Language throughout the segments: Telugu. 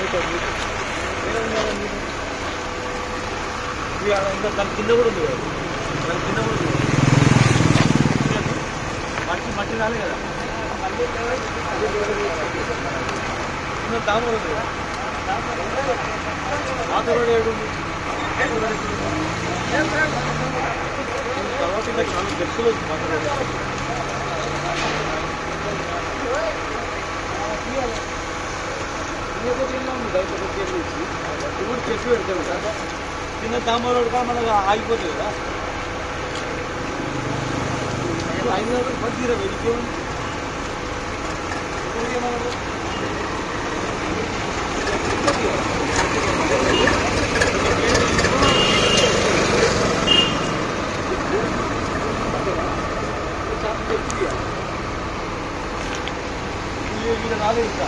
ఇది ఆడ ఇంకా దాని కింద కూడా ఉంది కదా దాని కింద కూడా ఉంది మట్టి మట్టి రాలే కదా కింద తామర ఉంది కదా పాత రోడ్ ఏడు ఉంది తర్వాత ఇంకా చాలా గెస్టులు వచ్చి పాత రోడ్ ఇప్పుడు చెట్టు పెడతారు కదా చిన్న తామర రోడ్ కూడా మనకు ఆగిపోతుంది కదా ఐదు వందలు పద్దీరా వెలికే ఉంది ఇప్పుడు ఏమన్నా రాలేదు ఇంకా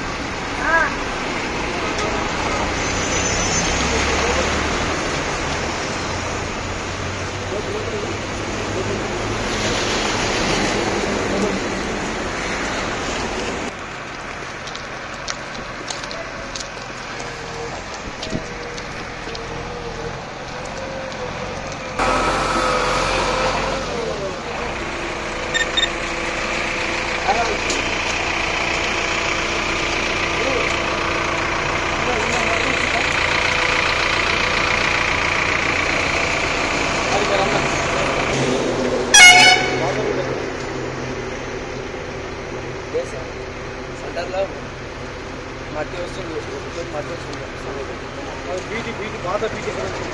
సెంటర్లో మట్టి వస్తుంది ఒకటి మట్టి వస్తుంది బీటి బీటి పాత బీటి ఎక్కడ ఉంది?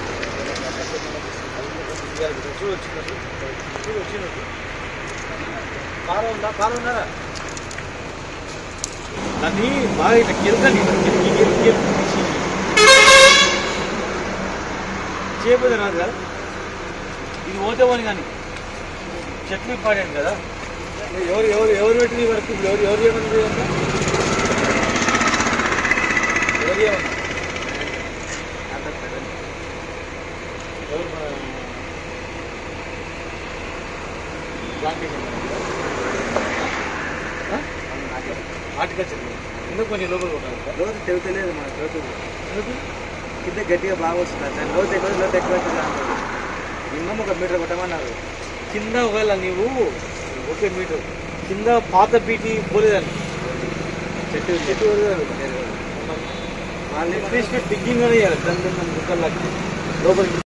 చూడు వచ్చినట్టు చూడు వచ్చినట్టు కారం ఉందా కారం ఉన్నారా దాన్ని బాగా ఇట్లా కెరకండి ఇట్లా కెరికి కెరికి కెరికి తీసి చేయబోదే రాదు కదా ఇది పోతే పోని కానీ చెట్లు పాడాను కదా ఎవరు ఎవరు ఎవరు పెట్టింది వరకు ఇప్పుడు ఎవరు ఎవరు ఏమన్నది ఇదంతా? ఎవరు ఏమన్నా ఎవరు మన- ప్లాంటేషన్ హార్టికల్చర్ ఎందుకు కొంచెం లోపల కొట్టాలి సార్ రోజు తెగుతలేదు మన రోజు ఎందుకు కింద గట్టిగా బాగా వస్తుంది దాని రోజు ఎక్కువ రోజు ఎక్కువ అవుతుంది అంటారు మినిమం ఒక మీటర్ కొట్టమన్నారు కింద ఒకవేళ నీవు ఓకే మీటర్ కింద పాత బీటి పోలేదని చెట్టు చెట్టు పోలేదని వాళ్ళు అట్లీస్ట్ డిగ్గింగ్ అని చేయాలి దాని దాని ముక్కల్లాకి లోపలికి